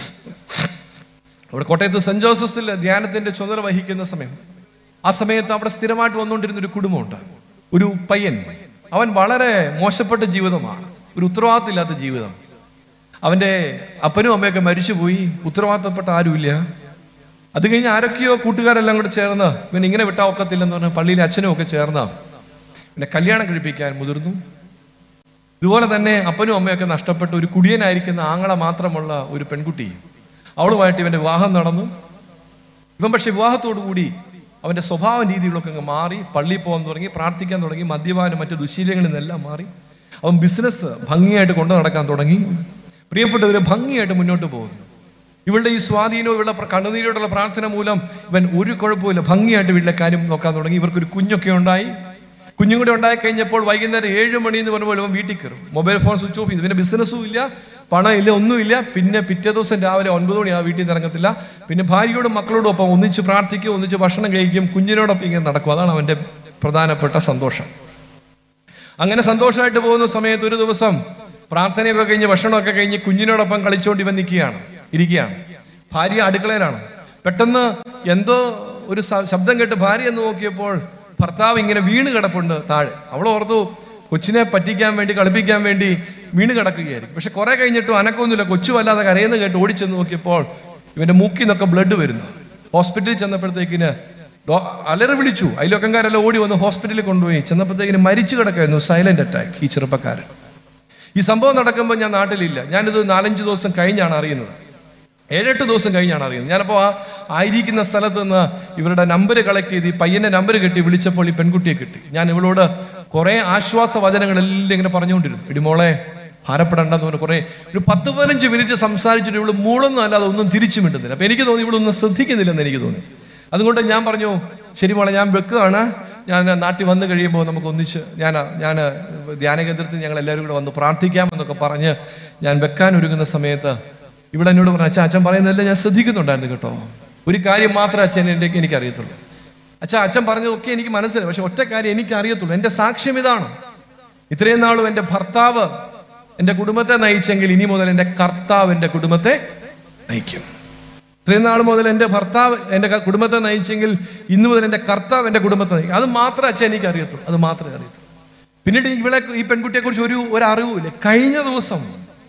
S1: അവിടെ കോട്ടയത്ത് സെന്റ് ജോസഫിൽ ധ്യാനത്തിന്റെ ചുമതല വഹിക്കുന്ന സമയം ആ സമയത്ത് അവിടെ സ്ഥിരമായിട്ട് വന്നുകൊണ്ടിരുന്ന ഒരു കുടുംബമുണ്ട് ഒരു പയ്യൻ അവൻ വളരെ മോശപ്പെട്ട ജീവിതമാണ് ഒരു ഉത്തരവാദിത്തമില്ലാത്ത ജീവിതം അവന്റെ അപ്പനും അമ്മയൊക്കെ മരിച്ചുപോയി ഉത്തരവാദിത്തപ്പെട്ട ആരുമില്ല അത് കഴിഞ്ഞ് ആരൊക്കെയോ കൂട്ടുകാരെല്ലാം കൂടെ ചേർന്ന് ഇവൻ ഇങ്ങനെ വിട്ടാ ഒക്കത്തില്ലെന്ന് പറഞ്ഞ പള്ളിയിലെ അച്ഛനും ഒക്കെ ചേർന്ന് പിന്നെ കല്യാണം കഴിപ്പിക്കാൻ മുതിർന്നു ഇതുപോലെ തന്നെ അപ്പനും അമ്മയൊക്കെ നഷ്ടപ്പെട്ട ഒരു കുടിയനായിരിക്കുന്ന ആങ്ങള മാത്രമുള്ള ഒരു പെൺകുട്ടി അവളുമായിട്ട് ഇവന്റെ വിവാഹം നടന്നു ഇവൻ പക്ഷെ വിവാഹത്തോടു കൂടി അവന്റെ സ്വഭാവ രീതികളൊക്കെ അങ്ങ് മാറി പള്ളിയിൽ പോകാൻ തുടങ്ങി പ്രാർത്ഥിക്കാൻ തുടങ്ങി മദ്യപാനം മറ്റു ദുശീലങ്ങളിൽ നിന്നെല്ലാം മാറി അവൻ ബിസിനസ് ഭംഗിയായിട്ട് കൊണ്ടു നടക്കാൻ തുടങ്ങി പ്രിയപ്പെട്ടവര് ഭംഗിയായിട്ട് മുന്നോട്ട് പോകുന്നു ഇവളുടെ ഈ സ്വാധീനവും ഇവളുടെ പ്ര- കണ്ണുനീരോടുള്ള പ്രാർത്ഥന മൂലം ഇവൻ ഒരു കുഴപ്പമില്ല ഭംഗിയായിട്ട് വീട്ടിലെ കാര്യം നോക്കാൻ തുടങ്ങി ഇവർക്കൊരു കുഞ്ഞൊക്കെ ഉണ്ടായി കുഞ്ഞും കൂടെ ഉണ്ടായി കഴിഞ്ഞപ്പോൾ വൈകുന്നേരം ഏഴ് മണി എന്ന് പറയുമ്പോൾ ഇവൻ വീട്ടിൽ കയറും മൊബൈൽ ഫോൺ സ്വിച്ച് ഓഫ് ചെയ്തു പിന്നെ ബിസിനസ്സും ഇല്ല പണം ഇല്ല ഒന്നുമില്ല പിന്നെ പിറ്റേ ദിവസം രാവിലെ ഒൻപത് മണി ആ വീട്ടിൽ നിന്ന് ഇറങ്ങത്തില്ല പിന്നെ ഭാര്യയോടും മക്കളോടും ഒപ്പം ഒന്നിച്ച് പ്രാർത്ഥിക്കും ഒന്നിച്ച് ഭക്ഷണം കഴിക്കും കുഞ്ഞിനോടൊപ്പം ഇങ്ങനെ നടക്കും അതാണ് അവന്റെ പ്രധാനപ്പെട്ട സന്തോഷം അങ്ങനെ സന്തോഷമായിട്ട് പോകുന്ന സമയത്ത് ഒരു ദിവസം പ്രാർത്ഥനയൊക്കെ കഴിഞ്ഞ് ഭക്ഷണമൊക്കെ കഴിഞ്ഞ് കുഞ്ഞിനോടൊപ്പം കളിച്ചുകൊണ്ട് ഇവൻ നിൽക്കുകയാണ് ഇരിക്കുകയാണ് ഭാര്യ അടുക്കളയിലാണ് പെട്ടെന്ന് എന്തോ ഒരു സ- ശബ്ദം കേട്ട് ഭാര്യ എന്ന് നോക്കിയപ്പോൾ ഭർത്താവ് ഇങ്ങനെ വീണ് കിടപ്പുണ്ട് താഴെ അവൾ ഓർത്തു കൊച്ചിനെ പറ്റിക്കാൻ വേണ്ടി കളിപ്പിക്കാൻ വേണ്ടി വീണ് കിടക്കുകയായിരിക്കും പക്ഷെ കുറെ കഴിഞ്ഞിട്ടും അനക്കൊന്നുമില്ല കൊച്ചു വല്ലാതെ കരയുന്ന കേട്ട് ഓടിച്ചെന്ന് നോക്കിയപ്പോൾ ഇവന്റെ മൂക്കിൽ നിന്നൊക്കെ ബ്ലഡ് വരുന്നു ഹോസ്പിറ്റലിൽ ചെന്നപ്പോഴത്തേക്കിന് ഡോ- അലറി വിളിച്ചു അയലോക്കംകാരെല്ലാം ഓടി വന്ന് ഹോസ്പിറ്റലിൽ കൊണ്ടുപോയി ചെന്നപ്പോഴത്തേക്കിന് മരിച്ചു കിടക്കായിരുന്നു സൈലന്റ് അറ്റാക്ക് ഈ ചെറുപ്പക്കാരൻ ഈ സംഭവം നടക്കുമ്പോൾ ഞാൻ നാട്ടിലില്ല ഞാനിത് നാലഞ്ച് ദിവസം കഴിഞ്ഞാണ് അറിയുന്നത് ഏഴെട്ട് ദിവസം കഴിഞ്ഞാണ് അറിയുന്നത് ഞാനപ്പോൾ ആ ആയിരിക്കുന്ന സ്ഥലത്ത് നിന്ന് ഇവരുടെ നമ്പർ കളക്ട് ചെയ്ത് ഈ പയ്യന്റെ നമ്പർ കിട്ടി വിളിച്ചപ്പോൾ ഈ പെൺകുട്ടിയെ കിട്ടി ഞാൻ ഇവളോട് കുറേ ആശ്വാസ വചനങ്ങളെല്ലാം ഇങ്ങനെ പറഞ്ഞുകൊണ്ടിരുന്നു ഇടിമോളെ ഭാരപ്പെടേണ്ടെന്ന് പറഞ്ഞ് കുറേ ഒരു പത്ത് പതിനഞ്ച് മിനിറ്റ് സംസാരിച്ചിട്ട് ഇവള് മൂളൊന്നും അല്ലാതെ ഒന്നും തിരിച്ചു മിണ്ടുന്നില്ല അപ്പൊ എനിക്ക് തോന്നി ഇവളൊന്നും ശ്രദ്ധിക്കുന്നില്ലെന്ന് എനിക്ക് തോന്നി അതുകൊണ്ട് ഞാൻ പറഞ്ഞു ശരി മോളെ ഞാൻ വെക്കുകയാണ് ഞാൻ നാട്ടിൽ വന്നു കഴിയുമ്പോൾ നമുക്ക് ഒന്നിച്ച് ഞാൻ ഞാൻ ധ്യാന കേന്ദ്രത്തിൽ ഞങ്ങൾ എല്ലാവരും കൂടെ വന്ന് പ്രാർത്ഥിക്കാം എന്നൊക്കെ പറഞ്ഞ് ഞാൻ വെക്കാൻ ഒരുങ്ങുന്ന സമയത്ത് ഇവിടെ എന്നോട് പറഞ്ഞു അച്ഛൻ അച്ഛൻ പറയുന്നതെല്ലാം ഞാൻ ശ്രദ്ധിക്കുന്നുണ്ടായിരുന്നു കേട്ടോ ഒരു കാര്യം മാത്രമേ അച്ഛൻ എൻ്റെ എനിക്ക് അറിയത്തുള്ളൂ അച്ഛൻ അച്ഛൻ പറഞ്ഞതൊക്കെ എനിക്ക് മനസ്സിലായി പക്ഷെ ഒറ്റ കാര്യം എനിക്ക് അറിയത്തുള്ളൂ എൻ്റെ സാക്ഷ്യം ഇതാണ് ഇത്രയും നാളും എൻ്റെ ഭർത്താവ് എൻ്റെ കുടുംബത്തെ നയിച്ചെങ്കിൽ ഇനി മുതൽ എൻ്റെ കർത്താവ് എൻ്റെ കുടുംബത്തെ നയിക്കും ഇത്രയും നാൾ മുതൽ എൻ്റെ ഭർത്താവ് എൻ്റെ ക- കുടുംബത്തെ നയിച്ചെങ്കിൽ ഇന്നു മുതൽ എൻ്റെ കർത്താവ് എൻ്റെ കുടുംബത്തെ നയിക്കും അത് മാത്രമേ അച്ഛൻ എനിക്ക് അറിയത്തുള്ളൂ അത് മാത്രമേ അറിയത്തുള്ളൂ പിന്നീട് ഇവിടെ ഈ പെൺകുട്ടിയെ കുറിച്ച് ഒരു ഒരു അറിവുമില്ല കഴിഞ്ഞ ദിവസം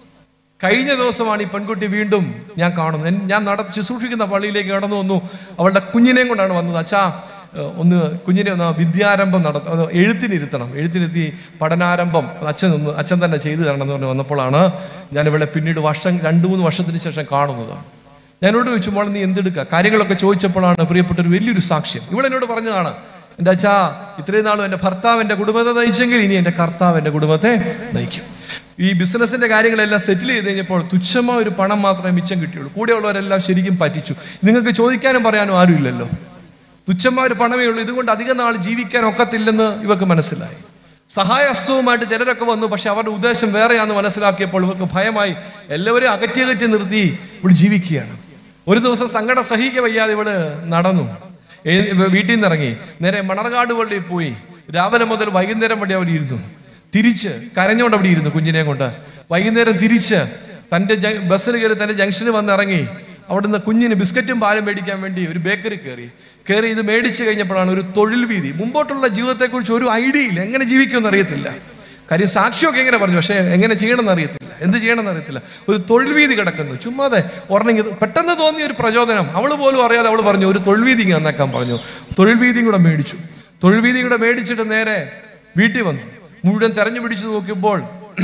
S1: കഴിഞ്ഞ ദിവസമാണ് ഈ പെൺകുട്ടി വീണ്ടും ഞാൻ കാണുന്നത് എൻ- ഞാൻ നട ശുശ്രൂഷിക്കുന്ന പള്ളിയിലേക്ക് കടന്നു വന്നു അവളുടെ കുഞ്ഞിനെയും കൊണ്ടാണ് വന്നത് അച്ഛാ ഏഹ്, ഒന്ന് കുഞ്ഞിനെ ഒന്ന് വിദ്യാരംഭം നടത്ത അത് എഴുത്തിനിരുത്തണം എഴുത്തിനിരുത്തി പഠനാരംഭം അച്ഛൻ ഒന്ന് അച്ഛൻ തന്നെ ചെയ്തു തരണം എന്ന് പറഞ്ഞ് വന്നപ്പോഴാണ് ഞാൻ ഇവളെ പിന്നീട് വർഷം രണ്ട് മൂന്ന് വർഷത്തിന് ശേഷം കാണുന്നതാണ് ഞാനോട് ചോദിച്ചു മോളെ നീ എന്തെടുക്കുക കാര്യങ്ങളൊക്കെ ചോദിച്ചപ്പോഴാണ് പ്രിയപ്പെട്ട ഒരു വലിയൊരു സാക്ഷ്യം ഇവളെന്നോട് പറഞ്ഞതാണ് എൻ്റെ അച്ഛാ ഇത്രയും നാളും എൻ്റെ ഭർത്താവ് എൻ്റെ കുടുംബത്തെ നയിച്ചെങ്കിൽ ഇനി എൻ്റെ കർത്താവ് എൻ്റെ കുടുംബത്തെ നയിക്കും ഈ ബിസിനസിന്റെ കാര്യങ്ങളെല്ലാം സെറ്റിൽ ചെയ്ത് കഴിഞ്ഞപ്പോൾ തുച്ഛമായ ഒരു പണം മാത്രമേ മിച്ചം കിട്ടിയുള്ളൂ കൂടെയുള്ളവരെല്ലാം ശരിക്കും പറ്റിച്ചു നിങ്ങൾക്ക് ചോദിക്കാനും പറയാനും ആരും ഇല്ലല്ലോ തുച്ഛമായ ഒരു പണമേ ഉള്ളൂ ഇതുകൊണ്ട് അധികം നാൾ ജീവിക്കാൻ ഒക്കത്തില്ലെന്ന് ഇവർക്ക് മനസ്സിലായി സഹായഹസ്തവുമായിട്ട് ചിലരൊക്കെ വന്നു പക്ഷെ അവരുടെ ഉദ്ദേശം വേറെയാണെന്ന് മനസ്സിലാക്കിയപ്പോൾ ഇവർക്ക് ഭയമായി എല്ലാവരും അകറ്റി അകറ്റി നിർത്തി ഇവിടെ ജീവിക്കുകയാണ് ഒരു ദിവസം സങ്കടം സഹിക്ക വയ്യാതെ ഇവള് നടന്നു എഴു- ഇവ വീട്ടിൽ നിന്ന് ഇറങ്ങി നേരെ മണർകാട് പള്ളിയിൽ പോയി രാവിലെ മുതൽ വൈകുന്നേരം വഴി അവിടെ ഇരുന്നു തിരിച്ച് കരഞ്ഞോണ്ട് അവിടെ ഇരുന്നു കുഞ്ഞിനെ കൊണ്ട് വൈകുന്നേരം തിരിച്ച് തന്റെ ജ- ബസ്സിൽ കയറി തന്റെ ജംഗ്ഷനിൽ വന്ന് ഇറങ്ങി അവിടുന്ന് കുഞ്ഞിന് ബിസ്ക്കറ്റും പാലും മേടിക്കാൻ വേണ്ടി ഒരു ബേക്കറി കയറി കയറി ഇത് മേടിച്ചു കഴിഞ്ഞപ്പോഴാണ് ഒരു തൊഴിൽ വീതി മുമ്പോട്ടുള്ള ജീവിതത്തെക്കുറിച്ച് ഒരു ഐഡിയ ഇല്ല എങ്ങനെ ജീവിക്കുമെന്ന് അറിയത്തില്ല കാര്യം സാക്ഷിയൊക്കെ എങ്ങനെ പറഞ്ഞു പക്ഷേ എങ്ങനെ ചെയ്യണമെന്ന് അറിയത്തില്ല എന്ത് ചെയ്യണമെന്ന് അറിയത്തില്ല ഒരു തൊഴിൽ വീതി കിടക്കുന്നു ചുമ്മാതെ ഒരെണ്ണം പെട്ടെന്ന് തോന്നിയ ഒരു പ്രചോദനം അവൾ പോലും അറിയാതെ അവൾ പറഞ്ഞു ഒരു തൊഴിൽ വീതി ഇങ്ങ് നന്നാക്കാൻ പറഞ്ഞു തൊഴിൽ വീതിയും കൂടെ മേടിച്ചു തൊഴിൽ വീതിയും കൂടെ മേടിച്ചിട്ട് നേരെ വീട്ടിൽ വന്നു മുഴുവൻ തെരഞ്ഞു പിടിച്ചു നോക്കിയപ്പോൾ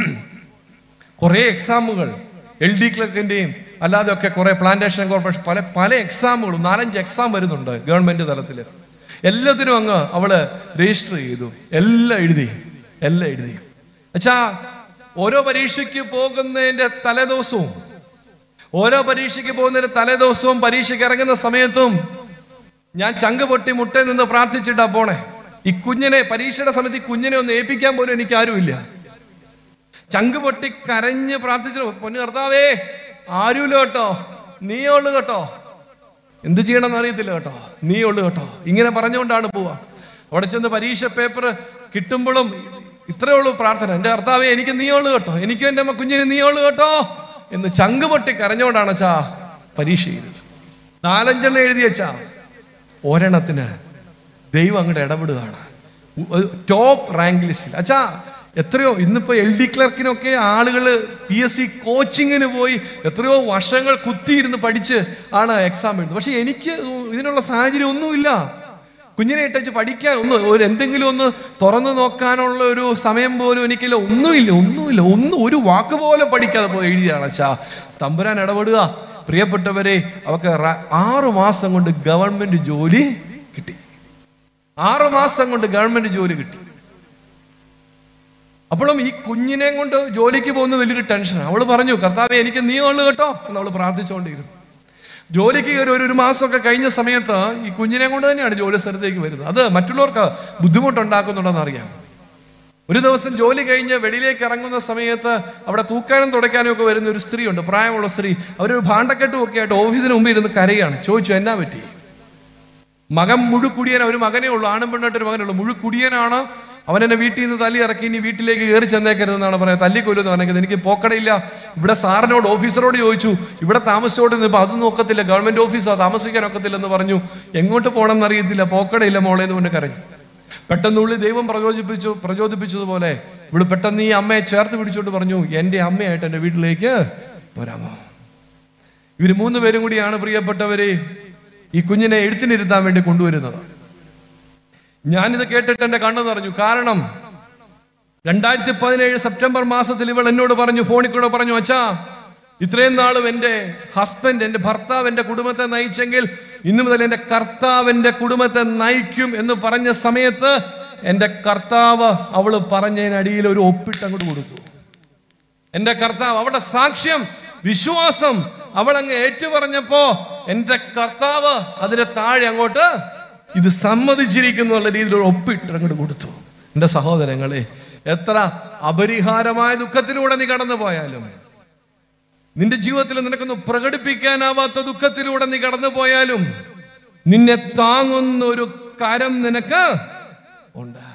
S1: കുറേ എക്സാമുകൾ എൽ ഡി ക്ലർക്കിന്റെയും അല്ലാതെ ഒക്കെ കുറെ പ്ലാന്റേഷൻ കോർപ്പറേഷൻ പല പല എക്സാമുകളും നാലഞ്ച് എക്സാം വരുന്നുണ്ട് ഗവൺമെന്റ് തലത്തിൽ എല്ലാത്തിനും അങ്ങ് അവള് രജിസ്റ്റർ ചെയ്തു എല്ലാം എഴുതി എല്ലാം എഴുതി അച്ഛാ ഓരോ പരീക്ഷയ്ക്ക് പോകുന്നതിന്റെ തലേദിവസവും ഓരോ പരീക്ഷയ്ക്ക് പോകുന്നതിന്റെ തലേദിവസവും പരീക്ഷയ്ക്ക് ഇറങ്ങുന്ന സമയത്തും ഞാൻ ചങ്ക് പൊട്ടി മുട്ടയിൽ നിന്ന് പ്രാർത്ഥിച്ചിട്ടാ പോണേ ഈ കുഞ്ഞിനെ പരീക്ഷയുടെ സമയത്ത് ഈ കുഞ്ഞിനെ ഒന്ന് ഏൽപ്പിക്കാൻ പോലും എനിക്ക് ആരുമില്ല ചങ്ക് പൊട്ടി കരഞ്ഞ് പ്രാർത്ഥിച്ചു പൊന്നു കർത്താവേ ആരുമില്ല കേട്ടോ നീ ഉള്ളു കേട്ടോ എന്ത് ചെയ്യണമെന്ന് അറിയത്തില്ല കേട്ടോ നീ ഉള്ളു കേട്ടോ ഇങ്ങനെ പറഞ്ഞുകൊണ്ടാണ് പോവാ അവിടെ ചെന്ന് പരീക്ഷ പേപ്പർ കിട്ടുമ്പോഴും ഇത്രയേ ഉള്ളൂ പ്രാർത്ഥന എൻ്റെ കർത്താവേ എനിക്ക് നീ ഉള്ളു കേട്ടോ എനിക്കും എൻ്റെ അമ്മ കുഞ്ഞിന് നീ ഉള്ളു കേട്ടോ എന്ന് ചങ്ക് പൊട്ടി കരഞ്ഞുകൊണ്ടാണ് ചാ പരീക്ഷ ചെയ്തത് നാലഞ്ചെണ്ണം എഴുതിയച്ചാ ഒരെണ്ണത്തിന് ദൈവം അങ്ങോട്ട് ഇടപെടുകയാണ് ടോപ്പ് റാങ്ക് ലിസ്റ്റിൽ അച്ഛാ എത്രയോ ഇന്നിപ്പോ എൽ ഡി ക്ലർക്കിനൊക്കെ ആളുകൾ പി എസ് സി കോച്ചിങ്ങിന് പോയി എത്രയോ വർഷങ്ങൾ കുത്തിയിരുന്ന് പഠിച്ച് ആണ് എക്സാം എഴുതുന്നത് പക്ഷെ എനിക്ക് ഇതിനുള്ള സാഹചര്യം ഒന്നുമില്ല കുഞ്ഞിനെ ഇട്ടച്ച് പഠിക്കാൻ ഒന്ന് ഒരു എന്തെങ്കിലും ഒന്ന് തുറന്നു നോക്കാനുള്ള ഒരു സമയം പോലും എനിക്കില്ല ഒന്നുമില്ല ഒന്നുമില്ല ഒന്നും ഒരു വാക്ക് പോലും പഠിക്കാതെ പോയി എഴുതിയാണ് അച്ഛാ തമ്പുരാൻ ഇടപെടുക പ്രിയപ്പെട്ടവരെ അവർക്ക് റ- ആറു മാസം കൊണ്ട് ഗവൺമെന്റ് ജോലി കിട്ടി ആറു മാസം കൊണ്ട് ഗവൺമെന്റ് ജോലി കിട്ടി അപ്പോഴും ഈ കുഞ്ഞിനെ കൊണ്ട് ജോലിക്ക് പോകുന്ന വലിയൊരു ടെൻഷൻ അവള് പറഞ്ഞു കർത്താവെ എനിക്ക് നീ ഉള്ളു കേട്ടോ എന്ന് അവള് പ്രാർത്ഥിച്ചുകൊണ്ടിരുന്നു ജോലിക്ക് കയറി ഒരു ഒരു മാസമൊക്കെ കഴിഞ്ഞ സമയത്ത് ഈ കുഞ്ഞിനെ കൊണ്ട് തന്നെയാണ് ജോലി സ്ഥലത്തേക്ക് വരുന്നത് അത് മറ്റുള്ളവർക്ക് ബുദ്ധിമുട്ടുണ്ടാക്കുന്നുണ്ടെന്ന് അറിയാം ഒരു ദിവസം ജോലി കഴിഞ്ഞ് വെളിയിലേക്ക് ഇറങ്ങുന്ന സമയത്ത് അവിടെ തൂക്കാനും തുടയ്ക്കാനും ഒക്കെ വരുന്ന ഒരു സ്ത്രീയുണ്ട് പ്രായമുള്ള സ്ത്രീ അവരൊരു ഭാണ്ഡക്കെട്ടും ഒക്കെ ആയിട്ട് ഓഫീസിന് മുമ്പിൽ ഇരുന്ന് കരയാണ് ചോദിച്ചു എന്നാ പറ്റി മകൻ മുഴുക്കുടിയൻ ഒരു മകനേ ഉള്ളൂ ആണും പെണ്ണായിട്ട് ഒരു മകനേ ഉള്ളൂ മുഴുക്കുടിയനാണ് അവൻ എന്നെ വീട്ടിൽ നിന്ന് തല്ലി ഇറക്കി ഇനി വീട്ടിലേക്ക് കയറി ചെന്നേക്കരുതെന്നാണ് പറയുന്നത് തല്ലിക്കൊല്ലുമെന്ന് പറഞ്ഞത് എനിക്ക് പോക്കടയില്ല ഇവിടെ സാറിനോട് ഓഫീസറോട് ചോദിച്ചു ഇവിടെ താമസിച്ചോട്ട് നിന്നപ്പോൾ അത് നോക്കത്തില്ല ഗവൺമെന്റ് ഓഫീസോ താമസിക്കാൻ ഒക്കത്തില്ലെന്ന് പറഞ്ഞു എങ്ങോട്ട് പോകണമെന്ന് അറിയത്തില്ല പോക്കടയില്ല മോളെ എന്ന് കൊണ്ട് കരഞ്ഞു പെട്ടെന്നുള്ളിൽ ദൈവം പ്രചോദിപ്പിച്ചു പ്രചോദിപ്പിച്ചതുപോലെ ഇവിടെ പെട്ടെന്ന് ഈ അമ്മയെ ചേർത്ത് പിടിച്ചോണ്ട് പറഞ്ഞു എൻ്റെ അമ്മയായിട്ട് എൻ്റെ വീട്ടിലേക്ക് പോരാമോ ഇവർ മൂന്ന് പേരും കൂടിയാണ് പ്രിയപ്പെട്ടവരെ ഈ കുഞ്ഞിനെ എഴുത്തിനിരുത്താൻ വേണ്ടി കൊണ്ടുവരുന്നത് ഞാനിത് കേട്ടിട്ട് എൻ്റെ കണ്ണു നിറഞ്ഞു കാരണം രണ്ടായിരത്തി പതിനേഴ് സെപ്റ്റംബർ മാസത്തിൽ ഇവൾ എന്നോട് പറഞ്ഞു ഫോണിൽ കൂടെ പറഞ്ഞു അച്ഛാ ഇത്രയും നാളും എൻ്റെ ഹസ്ബൻഡ് എൻ്റെ ഭർത്താവ് എൻ്റെ കുടുംബത്തെ നയിച്ചെങ്കിൽ ഇന്നു മുതൽ എൻ്റെ കർത്താവ് എൻ്റെ കുടുംബത്തെ നയിക്കും എന്ന് പറഞ്ഞ സമയത്ത് എൻ്റെ കർത്താവ് അവള് പറഞ്ഞതിനടിയിൽ ഒരു ഒപ്പിട്ട് അങ്ങോട്ട് കൊടുത്തു എന്റെ കർത്താവ് അവിടെ സാക്ഷ്യം വിശ്വാസം അവൾ അങ്ങ് ഏറ്റുപറഞ്ഞപ്പോ എന്റെ കർത്താവ് അതിന് താഴെ അങ്ങോട്ട് ഇത് സമ്മതിച്ചിരിക്കുന്നു എന്നുള്ള രീതിയിൽ ഒരു ഒപ്പിട്ട് അങ്ങോട്ട് കൊടുത്തു എന്റെ സഹോദരങ്ങളെ എത്ര അപരിഹാരമായ ദുഃഖത്തിലൂടെ നീ കടന്നു പോയാലും നിന്റെ ജീവിതത്തിൽ നിനക്കൊന്ന് പ്രകടിപ്പിക്കാനാവാത്ത ദുഃഖത്തിലൂടെ നീ കടന്നു പോയാലും നിന്നെ താങ്ങുന്ന ഒരു കരം നിനക്ക് ഉണ്ട്